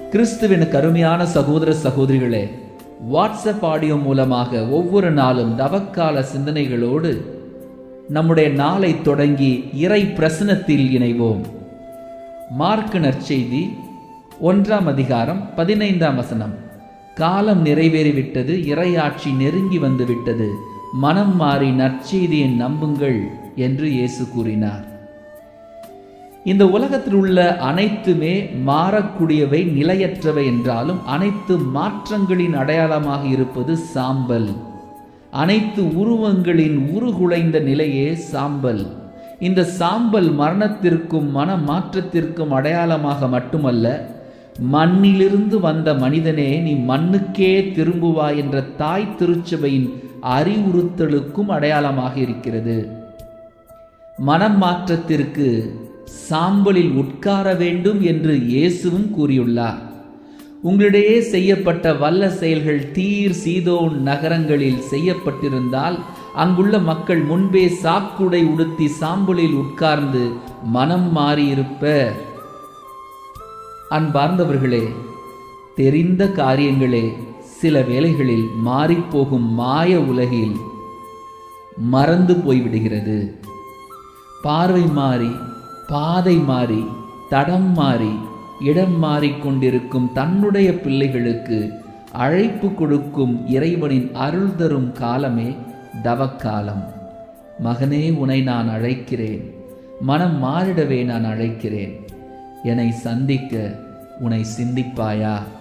கிறிஸ்துவின் கருமையான சகோதர சகோதரிகளே வாட்ஸ்அப் ஆடியோ மூலமாக ஒவ்வொரு நாளும் தவக்கால சிந்தனைகளோடு நம்முடைய நாளை தொடங்கி இறை பிரசனத்தில் இணைவோம் மார்க் நற்செய்தி ஒன்றாம் அதிகாரம் பதினைந்தாம் வசனம் காலம் நிறைவேறிவிட்டது இறையாட்சி நெருங்கி வந்து விட்டது மனம் மாறி நற்செய்தியை நம்புங்கள் என்று இயேசு கூறினார் இந்த உலகத்தில் உள்ள அனைத்துமே மாறக்கூடியவை நிலையற்றவை என்றாலும் அனைத்து மாற்றங்களின் அடையாளமாக இருப்பது சாம்பல் அனைத்து உருவங்களின் உருகுலைந்த நிலையே சாம்பல் இந்த சாம்பல் மரணத்திற்கும் மன மாற்றத்திற்கும் அடையாளமாக மட்டுமல்ல மண்ணிலிருந்து வந்த மனிதனே நீ மண்ணுக்கே திரும்புவாய் என்ற தாய் திருச்சபையின் அறிவுறுத்தலுக்கும் அடையாளமாக இருக்கிறது மனம் மாற்றத்திற்கு சாம்பலில் உட்கார வேண்டும் என்று இயேசுவும் கூறியுள்ளார் உங்களிடையே செய்யப்பட்ட வல்ல செயல்கள் தீர் சீதோன் நகரங்களில் செய்யப்பட்டிருந்தால் அங்குள்ள மக்கள் முன்பே சாக்குடை உடுத்தி சாம்பலில் உட்கார்ந்து மனம் மாறியிருப்பர் அன்பார்ந்தவர்களே தெரிந்த காரியங்களே சில வேளைகளில் மாறிப்போகும் மாய உலகில் மறந்து போய்விடுகிறது பார்வை மாறி பாதை மாறி தடம் மாறி இடம் மாறிக்கொண்டிருக்கும் தன்னுடைய பிள்ளைகளுக்கு அழைப்பு கொடுக்கும் இறைவனின் அருள் தரும் காலமே தவக்காலம் மகனே உனை நான் அழைக்கிறேன் மனம் மாறிடவே நான் அழைக்கிறேன் என்னை சந்திக்க உன்னை சிந்திப்பாயா